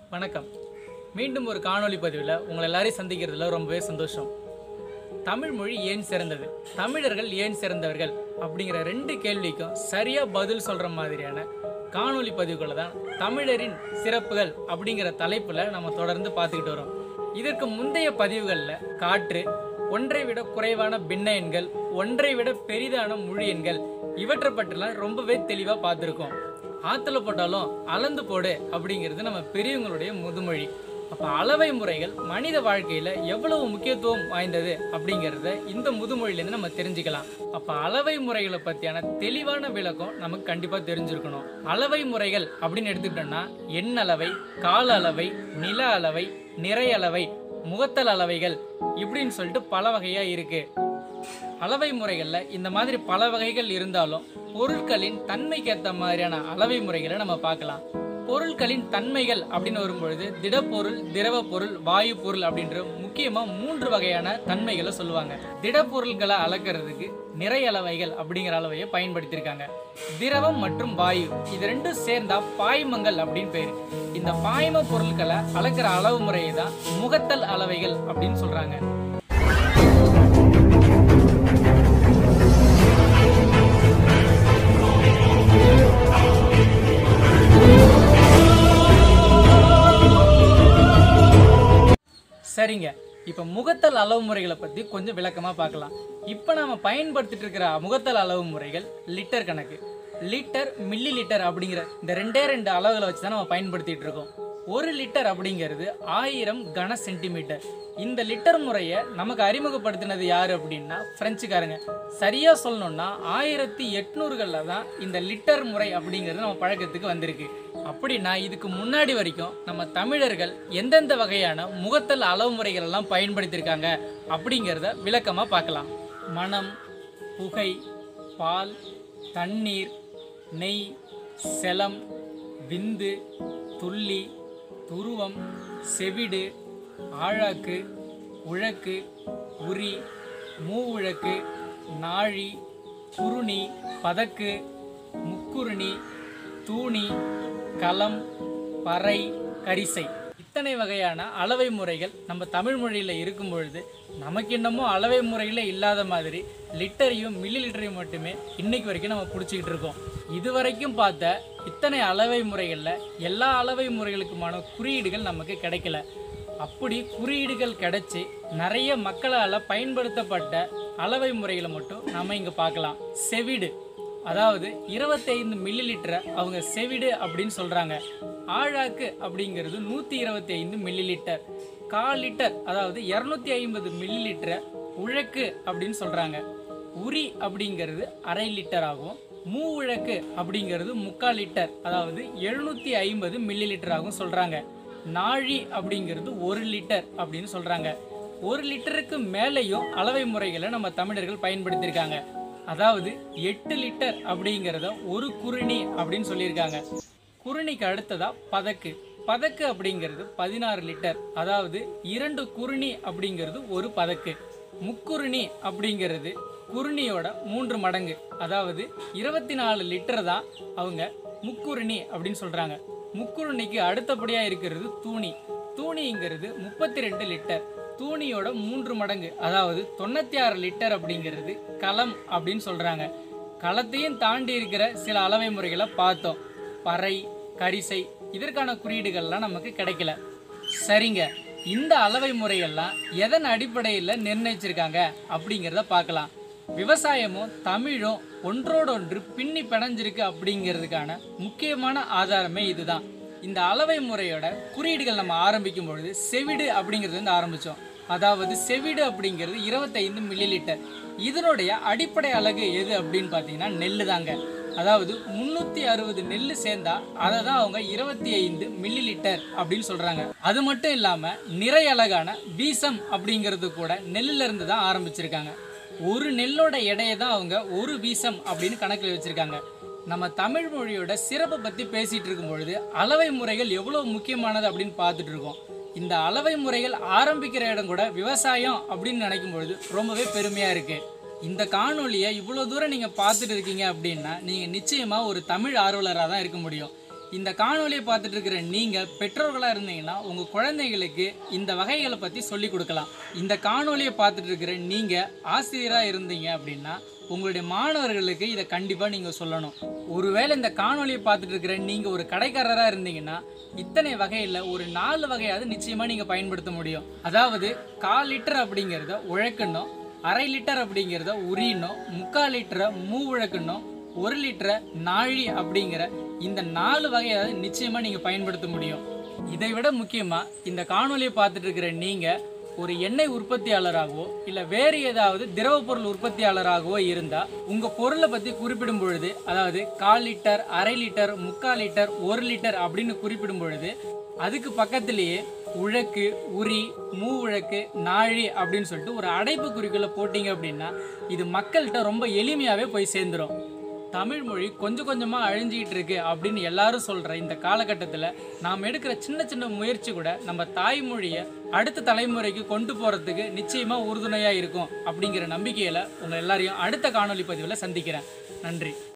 வணக்கம் மீண்டும் ஒரு காணொளி பதிவில் உங்களை எல்லாரையும் சந்திக்கிறதுல ரொம்பவே சந்தோஷம் தமிழ் மொழி ஏன் சிறந்தது தமிழர்கள் ஏன் சிறந்தவர்கள் அப்படிங்கிற ரெண்டு கேள்விக்கும் சரியா பதில் சொல்ற மாதிரியான காணொளி பதிவுகளை தான் தமிழரின் சிறப்புகள் அப்படிங்கிற தலைப்புல நம்ம தொடர்ந்து பார்த்துக்கிட்டு வரோம் இதற்கு முந்தைய பதிவுகளில் காற்று ஒன்றை விட குறைவான பின்ன எண்கள் ஒன்றை விட பெரிதான முழு எண்கள் இவற்றை பற்றிலாம் ரொம்பவே தெளிவாக பார்த்துருக்கோம் ஆற்றுல போட்டாலும் அளந்து போடு அப்படிங்கிறது நம்ம பெரியவங்களுடைய முதுமொழி அப்போ அளவை முறைகள் மனித வாழ்க்கையில் எவ்வளவு முக்கியத்துவம் வாய்ந்தது அப்படிங்கிறத இந்த முதுமொழியிலேருந்து நம்ம தெரிஞ்சுக்கலாம் அப்போ அளவை முறைகளை பற்றியான தெளிவான விளக்கம் நமக்கு கண்டிப்பாக தெரிஞ்சிருக்கணும் அளவை முறைகள் அப்படின்னு எடுத்துக்கிட்டோம்னா எண் அளவை கால அளவை நில அளவை நிறை அளவை முகத்தல் அளவைகள் இப்படின்னு சொல்லிட்டு பல வகையாக இருக்குது அளவை முறைகளில் இந்த மாதிரி பல வகைகள் இருந்தாலும் பொருட்களின் தன்மைக்கேற்ற மாதிரியான அளவை முறைகளை நம்ம பார்க்கலாம் பொருட்களின் தன்மைகள் அப்படின்னு வரும்பொழுது திடப்பொருள் திரவ பொருள் வாயு பொருள் அப்படின்ற முக்கியமாக மூன்று வகையான தன்மைகளை சொல்லுவாங்க திடப்பொருள்களை அளக்கிறதுக்கு நிறை அளவைகள் அப்படிங்கிற அளவையை பயன்படுத்தியிருக்காங்க திரவம் மற்றும் வாயு இது ரெண்டும் சேர்ந்தா பாய்மங்கள் அப்படின்னு பேர் இந்த பாய்ம பொருட்களை அளக்கிற அளவு முறையை தான் முகத்தல் அளவைகள் அப்படின்னு சொல்றாங்க சரிங்க இப்போ முகத்தல் அளவு முறைகளை பற்றி கொஞ்சம் விளக்கமாக பார்க்கலாம் இப்போ நாம பயன்படுத்திட்டு இருக்கிற முகத்தல் அளவு முறைகள் லிட்டர் கணக்கு லிட்டர் மில்லி லிட்டர் அப்படிங்கிற இந்த ரெண்டே ரெண்டு அளவுகளை வச்சு தான் நம்ம பயன்படுத்திட்டு இருக்கோம் ஒரு லிட்டர் அப்படிங்கிறது ஆயிரம் கன சென்டிமீட்டர் இந்த லிட்டர் முறையை நமக்கு அறிமுகப்படுத்தினது யார் அப்படின்னா பிரெஞ்சுக்காரங்க சரியாக சொல்லணும்னா ஆயிரத்தி எட்நூறுகளில் தான் இந்த லிட்டர் முறை அப்படிங்கிறது நம்ம பழக்கத்துக்கு வந்திருக்கு அப்படின்னா இதுக்கு முன்னாடி வரைக்கும் நம்ம தமிழர்கள் எந்தெந்த வகையான முகத்தல் அளவு முறைகள் எல்லாம் பயன்படுத்தியிருக்காங்க அப்படிங்கிறத விளக்கமாக பார்க்கலாம் மணம் புகை பால் தண்ணீர் நெய் செலம் விந்து துள்ளி துருவம் செவிடு ஆழாக்கு உழக்கு உரி மூவுழக்கு நாழி குருணி பதக்கு முக்குருணி தூணி களம் பறை கரிசை இத்தனை வகையான அளவை முறைகள் நம்ம தமிழ் மொழியில் இருக்கும் பொழுது நமக்கு என்னமோ அளவை முறையில் இல்லாத மாதிரி லிட்டரையும் மில்லி லிட்டரையும் மட்டுமே இன்னைக்கு வரைக்கும் நம்ம பிடிச்சிக்கிட்டு இருக்கோம் இது வரைக்கும் பார்த்த இத்தனை அளவை முறைகளில் எல்லா அளவை முறைகளுக்குமான குறியீடுகள் நமக்கு கிடைக்கல அப்படி குறியீடுகள் கிடைச்சி நிறைய மக்களால் பயன்படுத்தப்பட்ட அளவை முறைகளை மட்டும் நம்ம இங்கே பார்க்கலாம் செவிடு அதாவது இருபத்தைந்து மில்லி லிட்டரை அவங்க செவிடு அப்படின்னு சொல்கிறாங்க ஆழாக்கு அப்படிங்கிறது நூற்றி இருபத்தி ஐந்து மில்லி லிட்டர் கால் லிட்டர் அதாவது இரநூத்தி ஐம்பது மில்லி லிட்டரை உழக்கு அப்படின்னு சொல்கிறாங்க உரி அப்படிங்கிறது அரை லிட்டர் ஆகும் மூ உழக்கு அப்படிங்கிறது முக்கால் லிட்டர் அதாவது எழுநூற்றி ஐம்பது மில்லி லிட்டர் ஆகும் சொல்கிறாங்க நாழி அப்படிங்கிறது ஒரு லிட்டர் அப்படின்னு சொல்கிறாங்க ஒரு லிட்டருக்கு மேலேயும் அளவை முறைகளை நம்ம தமிழர்கள் பயன்படுத்தியிருக்காங்க அதாவது எட்டு லிட்டர் அப்படிங்கிறத ஒரு குருணி அப்படின்னு சொல்லியிருக்காங்க குருணிக்கு அடுத்ததா பதக்கு பதக்கு அப்படிங்கிறது பதினாறு லிட்டர் அதாவது இரண்டு குருணி அப்படிங்கிறது ஒரு பதக்கு முக்குருணி அப்படிங்கிறது குருணியோட மூன்று மடங்கு அதாவது இருபத்தி நாலு லிட்டர் தான் அவங்க முக்குருணி அப்படின்னு சொல்றாங்க முக்குருணிக்கு அடுத்தபடியா இருக்கிறது தூணி தூணிங்கிறது முப்பத்தி ரெண்டு லிட்டர் தூணியோட மூன்று மடங்கு அதாவது தொண்ணூத்தி ஆறு லிட்டர் அப்படிங்கிறது களம் அப்படின்னு சொல்றாங்க களத்தையும் தாண்டி இருக்கிற சில அளவை முறைகளை பார்த்தோம் பறை கரிசை இதற்கான குறியீடுகள்லாம் நமக்கு கிடைக்கல சரிங்க இந்த அளவை முறைகள்லாம் எதன் அடிப்படையில் நிர்ணயிச்சிருக்காங்க அப்படிங்கிறத பார்க்கலாம் விவசாயமும் தமிழும் ஒன்றோடொன்று பின்னி பிணைஞ்சிருக்கு அப்படிங்கிறதுக்கான முக்கியமான ஆதாரமே இதுதான் இந்த அளவை முறையோட குறியீடுகள் நம்ம ஆரம்பிக்கும் பொழுது செவிடு அப்படிங்கிறது வந்து ஆரம்பித்தோம் அதாவது செவிடு அப்படிங்கிறது இருபத்தைந்து மில்லி லிட்டர் இதனுடைய அடிப்படை அலகு எது அப்படின்னு பார்த்தீங்கன்னா நெல்லு தாங்க அதாவது முந்நூற்றி அறுபது நெல் சேர்ந்தா அதை தான் அவங்க இருபத்தி ஐந்து மில்லி லிட்டர் அப்படின்னு சொல்கிறாங்க அது மட்டும் இல்லாமல் நிறை அழகான வீசம் அப்படிங்கிறது கூட நெல்லுல இருந்து தான் ஆரம்பிச்சிருக்காங்க ஒரு நெல்லோட எடையை தான் அவங்க ஒரு வீசம் அப்படின்னு கணக்கில் வச்சுருக்காங்க நம்ம தமிழ் மொழியோட சிறப்பை பற்றி பேசிகிட்டு இருக்கும் பொழுது அளவை முறைகள் எவ்வளோ முக்கியமானது அப்படின்னு பார்த்துட்டு இருக்கோம் இந்த அளவை முறைகள் ஆரம்பிக்கிற இடம் கூட விவசாயம் அப்படின்னு நினைக்கும் பொழுது ரொம்பவே பெருமையாக இருக்குது இந்த காணொளியை இவ்வளோ தூரம் நீங்கள் பார்த்துட்டு இருக்கீங்க அப்படின்னா நீங்கள் நிச்சயமாக ஒரு தமிழ் ஆர்வலராக தான் இருக்க முடியும் இந்த காணொலியை பார்த்துட்டு இருக்கிற நீங்கள் பெற்றோர்களாக இருந்தீங்கன்னா உங்கள் குழந்தைகளுக்கு இந்த வகைகளை பற்றி சொல்லி கொடுக்கலாம் இந்த காணொலியை பார்த்துட்டு இருக்கிற நீங்கள் ஆசிரியராக இருந்தீங்க அப்படின்னா உங்களுடைய மாணவர்களுக்கு இதை கண்டிப்பாக நீங்கள் சொல்லணும் ஒருவேளை இந்த காணொலியை பார்த்துட்டு இருக்கிற நீங்கள் ஒரு கடைக்காரராக இருந்தீங்கன்னா இத்தனை வகையில் ஒரு நாலு வகையாவது நிச்சயமாக நீங்கள் பயன்படுத்த முடியும் அதாவது கால் லிட்டர் அப்படிங்கிறத உழைக்கணும் அரை லிட்டர் அப்படிங்கிறத உரியணும் முக்கால் லிட்டரை மூ உழைக்கணும் ஒரு லிட்டரை நாழி அப்படிங்கிற இந்த நாலு வகையாவது நிச்சயமாக நீங்கள் பயன்படுத்த முடியும் இதை விட முக்கியமாக இந்த காணொலியை பார்த்துட்டு இருக்கிற நீங்கள் ஒரு எண்ணெய் உற்பத்தியாளராகவோ இல்லை வேறு ஏதாவது திரவ பொருள் உற்பத்தியாளராகவோ இருந்தால் உங்கள் பொருளை பற்றி குறிப்பிடும் பொழுது அதாவது கால் லிட்டர் அரை லிட்டர் முக்கால் லிட்டர் ஒரு லிட்டர் அப்படின்னு குறிப்பிடும் பொழுது அதுக்கு பக்கத்திலேயே உழக்கு உரி மூ உழக்கு நாழி அப்படின்னு சொல்லிட்டு ஒரு அடைப்பு குறிக்குள்ள போட்டிங்க அப்படின்னா இது மக்கள்கிட்ட ரொம்ப எளிமையாகவே போய் சேர்ந்துரும் தமிழ் மொழி கொஞ்சம் கொஞ்சமாக அழிஞ்சிக்கிட்டு இருக்கு அப்படின்னு எல்லாரும் சொல்கிற இந்த காலகட்டத்தில் நாம் எடுக்கிற சின்ன சின்ன முயற்சி கூட நம்ம தாய்மொழியை அடுத்த தலைமுறைக்கு கொண்டு போகிறதுக்கு நிச்சயமாக உறுதுணையாக இருக்கும் அப்படிங்கிற நம்பிக்கையில் உங்கள் எல்லாரையும் அடுத்த காணொளி பதிவில் சந்திக்கிறேன் நன்றி